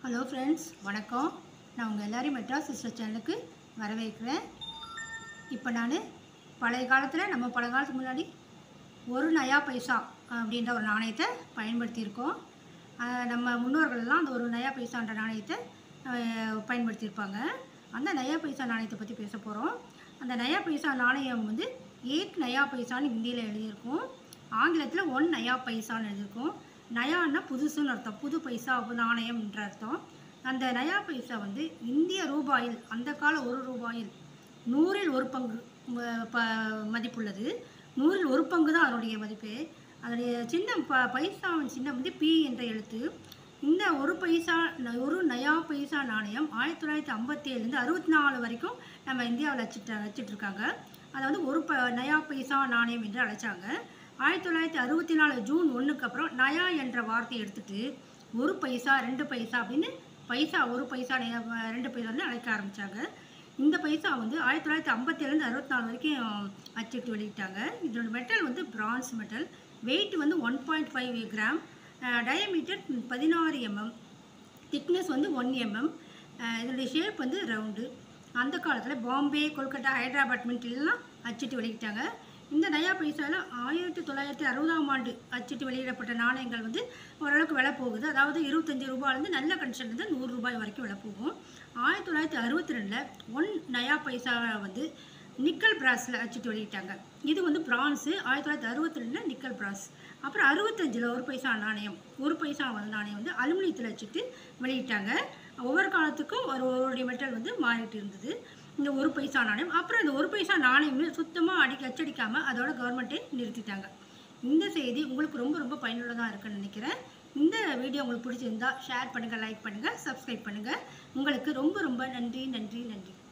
hello friends வணக்கம் நான் உங்கள் எல்லாரையும் மெட்ராஸ் சிஸ்டர் சேனலுக்கு வரவேற்கிறேன் இப்போ நான் பழைய காலத்தில் நம்ம பழைய காலத்துக்கு முன்னாடி ஒரு நயா பைசா அப்படின்ற ஒரு நாணயத்தை பயன்படுத்தியிருக்கோம் ஆஹ் நம்ம முன்னோர்கள்லாம் அந்த ஒரு நயா பைசான்ற நாணயத்தை ஆஹ் பயன்படுத்தியிருப்பாங்க அந்த நயா பைசா நாணயத்தை பற்றி பேச போகிறோம் அந்த நயா பைசா நாணயம் வந்து ஏக் நயா பைசான்னு ஹிந்தியில் எழுதியிருக்கும் ஆங்கிலத்தில் ஒன் நயா பைசான்னு எழுதியிருக்கும் நயான்னா புதுசுன்னு அர்த்தம் புது பைசா நாணயம்ன்ற அர்த்தம் அந்த நயா பைசா வந்து இந்திய ரூபாயில் அந்த கால ஒரு ரூபாயில் நூறில் ஒரு பங்கு ம- ப மதிப்புள்ளது நூறில் ஒரு பங்கு தான் அதனுடைய மதிப்பு அதனுடைய சின்னம் ப பைசாவின் சின்னம் வந்து பி என்ற எழுத்து இந்த ஒரு பைசா ந- ஒரு நயா பைசா நாணயம் ஆயிரத்தி தொள்ளாயிரத்தி ஐம்பத்தி ஏழுலேருந்து அறுபத்தி நாலு வரைக்கும் நம்ம இந்தியாவில் வச்சுட்டு வச்சுட்டு இருக்காங்க அதை வந்து ஒரு ப நயா பைசா நாணயம் என்று அழைச்சாங்க ஆயிரத்தி தொள்ளாயிரத்தி அறுபத்தி நாலு ஜூன் ஒன்றுக்கு அப்புறம் நயா என்ற வார்த்தையை எடுத்துட்டு ஒரு பைசா ரெண்டு பைசா அப்படின்னு பைசா ஒரு பைசா நயா- ரெண்டு பைசான்னு அழைக்க ஆரம்பித்தாங்க இந்த பைசா வந்து ஆயிரத்தி தொள்ளாயிரத்தி ஐம்பத்தேழுலேருந்து அறுபத்தி நாலு வரைக்கும் அச்சிட்டு வெளியிட்டாங்க இதோட மெட்டல் வந்து பிரான்ஸ் மெட்டல் வெயிட் வந்து one point five gram diameter பதினாறு எம்எம் திக்னஸ் வந்து ஒன் எம்எம் இதனுடைய ஷேப் வந்து ரவுண்டு அந்த காலத்தில் பாம்பே கொல்கட்டா ஹைதராபாத் மின்ட்லாம் அச்சிட்டு வெளியிட்டாங்க இந்த நயா பைசாவில் ஆயிரத்தி தொள்ளாயிரத்தி அறுபதாம் ஆண்டு அச்சிட்டு வெளியிடப்பட்ட நாணயங்கள் வந்து ஓரளவுக்கு விலை போகுது அதாவது இருபத்தஞ்சி ரூபாயிலேருந்து நல்ல கண்டிஷன்லேருந்து நூறு ரூபாய் வரைக்கும் விலை போகும் ஆயிரத்தி தொள்ளாயிரத்தி அறுபத்தி ரெண்டில் ஒன் நயா பைசா வந்து நிக்கல் பிராஸில் அச்சிட்டு வெளியிட்டாங்க இது வந்து பிரான்ஸு ஆயிரத்தி தொள்ளாயிரத்தி அறுபத்தி ரெண்டில் நிக்கல் பிராஸ் அப்புறம் அறுபத்தஞ்சில் ஒரு பைசா நாணயம் ஒரு பைசா வந்து நாணயம் வந்து அலுமினியத்தில் வச்சுட்டு வெளியிட்டாங்க ஒவ்வொரு காலத்துக்கும் ஒரு ஒரு மெட்டல் வந்து மாறிட்டு இருந்தது இந்த ஒரு பைசா நாணயம் அப்புறம் இந்த ஒரு பைசா நாணயமே சுத்தமாக அடிக்க அச்சடிக்காமல் அதோட கவர்மெண்ட்டே நிறுத்திட்டாங்க இந்த செய்தி உங்களுக்கு ரொம்ப ரொம்ப பயனுள்ளதாக இருக்குன்னு நினைக்கிறேன் இந்த வீடியோ உங்களுக்கு பிடிச்சிருந்தா ஷேர் பண்ணுங்கள் லைக் பண்ணுங்கள் சப்ஸ்கிரைப் பண்ணுங்கள் உங்களுக்கு ரொம்ப ரொம்ப நன்றி நன்றி நன்றி